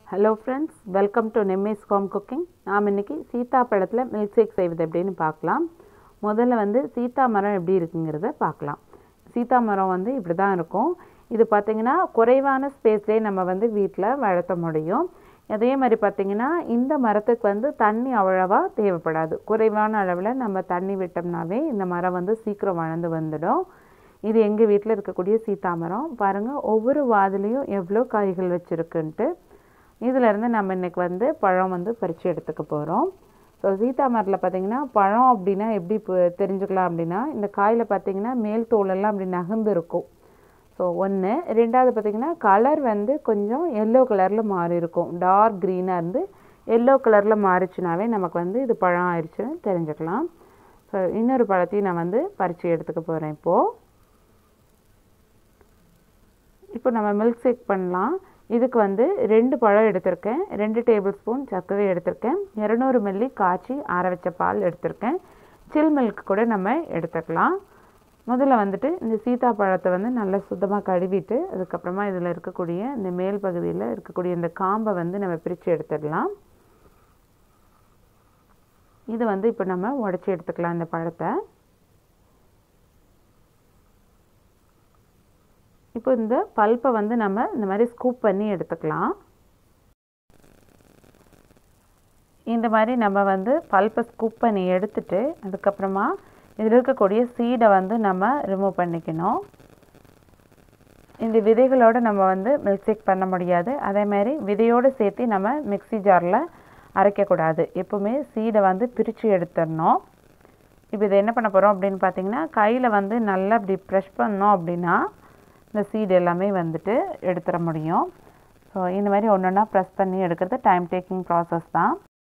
hello friends welcome to Nemmes home cooking நாம் இன்றைக்கி சீத்தாப்பழத்தில் milk shake செய்வது எப்படின்னு பார்க்கலாம் முதல்ல வந்து சீத்தா மரம் எப்படி இருக்குங்கிறத பார்க்கலாம் சீத்தா மரம் வந்து இப்படி தான் இருக்கும் இது பார்த்திங்கன்னா குறைவான ஸ்பேஸ்லேயே நம்ம வந்து வீட்டில் வளர்த்த முடியும் அதே மாதிரி பார்த்திங்கன்னா இந்த மரத்துக்கு வந்து தண்ணி அவ்வளவா தேவைப்படாது குறைவான அளவில் நம்ம தண்ணி விட்டோம்னாவே இந்த மரம் வந்து சீக்கிரம் வளர்ந்து வந்துடும் இது எங்கள் வீட்டில் இருக்கக்கூடிய சீத்தா மரம் பாருங்கள் ஒவ்வொரு வாதிலையும் எவ்வளோ காய்கள் வச்சுருக்குன்ட்டு இதிலேருந்து நம்ம இன்றைக்கி வந்து பழம் வந்து பறித்து எடுத்துக்க போகிறோம் ஸோ சீதா மரத்தில் பார்த்திங்கன்னா பழம் அப்படின்னா எப்படி இப்போ தெரிஞ்சுக்கலாம் அப்படின்னா இந்த காயில் பார்த்திங்கன்னா மேல் தோலெல்லாம் அப்படி நகர்ந்து இருக்கும் ஸோ ஒன்று ரெண்டாவது பார்த்திங்கன்னா கலர் வந்து கொஞ்சம் எல்லோ கலரில் மாறி இருக்கும் டார்க் க்ரீனாக இருந்து எல்லோ கலரில் மாறிச்சுனாவே நமக்கு வந்து இது பழம் ஆயிடுச்சுன்னு தெரிஞ்சுக்கலாம் ஸோ இன்னொரு பழத்தையும் நான் வந்து பறித்து எடுத்துக்க போகிறேன் இப்போது இப்போ நம்ம மில்க் ஷேக் பண்ணலாம் இதுக்கு வந்து ரெண்டு பழம் எடுத்திருக்கேன் ரெண்டு டேபிள் ஸ்பூன் சர்க்கரை எடுத்திருக்கேன் இரநூறு மில்லி காய்ச்சி ஆற வச்ச பால் எடுத்திருக்கேன் சில் மில்க் கூட நம்ம எடுத்துக்கலாம் முதல்ல வந்துட்டு இந்த சீதா பழத்தை வந்து நல்லா சுத்தமாக கழுவிட்டு அதுக்கப்புறமா இதில் இருக்கக்கூடிய இந்த மேல் பகுதியில் இருக்கக்கூடிய இந்த காம்பை வந்து நம்ம பிரித்து எடுத்துடலாம் இது வந்து இப்போ நம்ம உடச்சி எடுத்துக்கலாம் இந்த பழத்தை இப்போ இந்த பல்ப்பை வந்து நம்ம இந்த மாதிரி ஸ்கூப் பண்ணி எடுத்துக்கலாம் இந்த மாதிரி நம்ம வந்து பல்ப்பை ஸ்கூப் பண்ணி எடுத்துட்டு அதுக்கப்புறமா இதில் இருக்கக்கூடிய சீடை வந்து நம்ம ரிமூவ் பண்ணிக்கணும் இந்த விதைகளோடு நம்ம வந்து மில்க் ஷேக் பண்ண முடியாது அதே மாதிரி விதையோடு சேர்த்து நம்ம மிக்சி ஜாரில் அரைக்கக்கூடாது எப்போவுமே சீடை வந்து பிரித்து எடுத்துடணும் இப்போ இதை என்ன பண்ண போகிறோம் அப்படின்னு பார்த்தீங்கன்னா கையில் வந்து நல்லா இப்படி ப்ரெஷ் பண்ணோம் அப்படின்னா இந்த சீடு எல்லாமே வந்துட்டு எடுத்துட முடியும் ஸோ இந்த மாதிரி ஒன்று ஒன்றா ப்ரெஸ் பண்ணி எடுக்கிறது டைம் டேக்கிங் ப்ராசஸ் தான்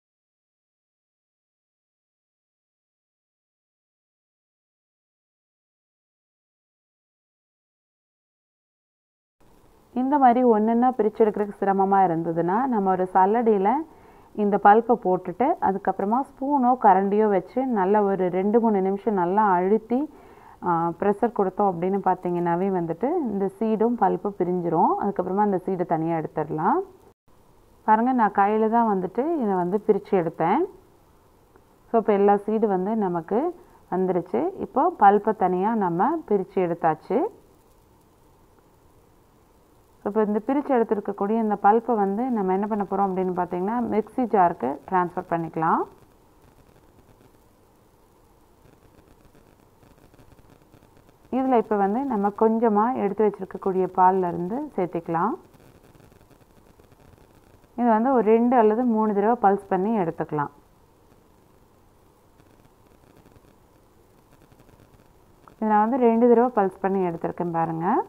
இந்த மாதிரி ஒன்றுன்னா பிரித்து எடுக்கிறதுக்கு சிரமமாக இருந்ததுன்னா நம்ம ஒரு சல்லடியில் இந்த பல்ப்பை போட்டுட்டு அதுக்கப்புறமா ஸ்பூனோ கரண்டியோ வச்சு நல்லா ஒரு ரெண்டு மூணு நிமிஷம் நல்லா அழுத்தி ப்ரெஷர் கொடுத்தோம் அப்படின்னு பார்த்தீங்கன்னாவே வந்துட்டு இந்த சீடும் பல்ப்பும் பிரிஞ்சிரும் அதுக்கப்புறமா அந்த சீடை தனியாக எடுத்துடலாம் பாருங்கள் நான் கையில் தான் வந்துட்டு இதை வந்து பிரித்து எடுத்தேன் ஸோ இப்போ எல்லா சீடு வந்து நமக்கு வந்துருச்சு இப்போ பல்ப்பை தனியாக நம்ம பிரித்து எடுத்தாச்சு இப்போ இந்த பிரித்து எடுத்துருக்கக்கூடிய இந்த பல்ப்பை வந்து நம்ம என்ன பண்ண போகிறோம் அப்படின்னு பார்த்தீங்கன்னா மிக்சி ஜாருக்கு ட்ரான்ஸ்ஃபர் பண்ணிக்கலாம் இதில் இப்போ வந்து நம்ம கொஞ்சமாக எடுத்து வச்சுருக்கக்கூடிய பால்லேருந்து சேர்த்திக்கலாம் இது வந்து ஒரு ரெண்டு அல்லது மூணு தடவை பல்ஸ் பண்ணி எடுத்துக்கலாம் இது நான் வந்து ரெண்டு தடவை பல்ஸ் பண்ணி எடுத்திருக்கேன் பாருங்கள்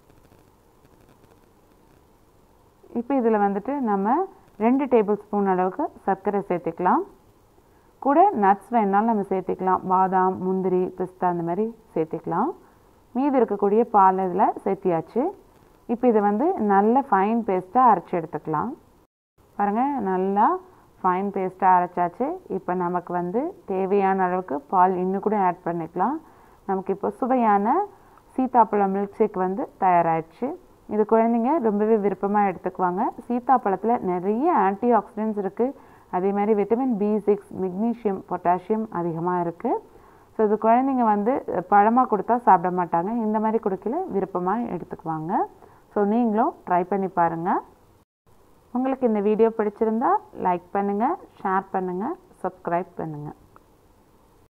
இப்போ இதில் வந்துட்டு நம்ம ரெண்டு டேபிள் ஸ்பூன் அளவுக்கு சர்க்கரை சேர்த்துக்கலாம் கூட நட்ஸ் வேணாலும் நம்ம சேர்த்துக்கலாம் பாதாம் முந்திரி பிஸ்தா அந்த மாதிரி சேர்த்துக்கலாம் மீதி இருக்கக்கூடிய பால் இதில் சேர்த்தியாச்சு இப்போ இதை வந்து நல்ல ஃபைன் பேஸ்ட்டாக அரைச்சி எடுத்துக்கலாம் பாருங்கள் நல்லா ஃபைன் பேஸ்ட்டாக அரைச்சாச்சு இப்போ நமக்கு வந்து தேவையான அளவுக்கு பால் இன்னும் கூட ஆட் பண்ணிக்கலாம் நமக்கு இப்போ சுவையான சீத்தாப்பழம் மில்க் ஷேக் வந்து தயாராகிடுச்சு இது குழந்தைங்க ரொம்பவே விருப்பமாக எடுத்துக்குவாங்க சீத்தாப்பழத்தில் நிறைய ஆன்டி ஆக்சிடென்ட்ஸ் இருக்குது அதே மாதிரி vitamin B six magnesium potassium அதிகமாக இருக்குது ஸோ இது குழந்தைங்க வந்து பழமாக கொடுத்தா சாப்பிட மாட்டாங்க இந்த மாதிரி கொடுக்கல விருப்பமாக எடுத்துக்குவாங்க ஸோ நீங்களும் ட்ரை பண்ணி பாருங்கள் உங்களுக்கு இந்த வீடியோ பிடிச்சிருந்தா லைக் பண்ணுங்கள் ஷேர் பண்ணுங்கள் சப்ஸ்கிரைப் பண்ணுங்கள்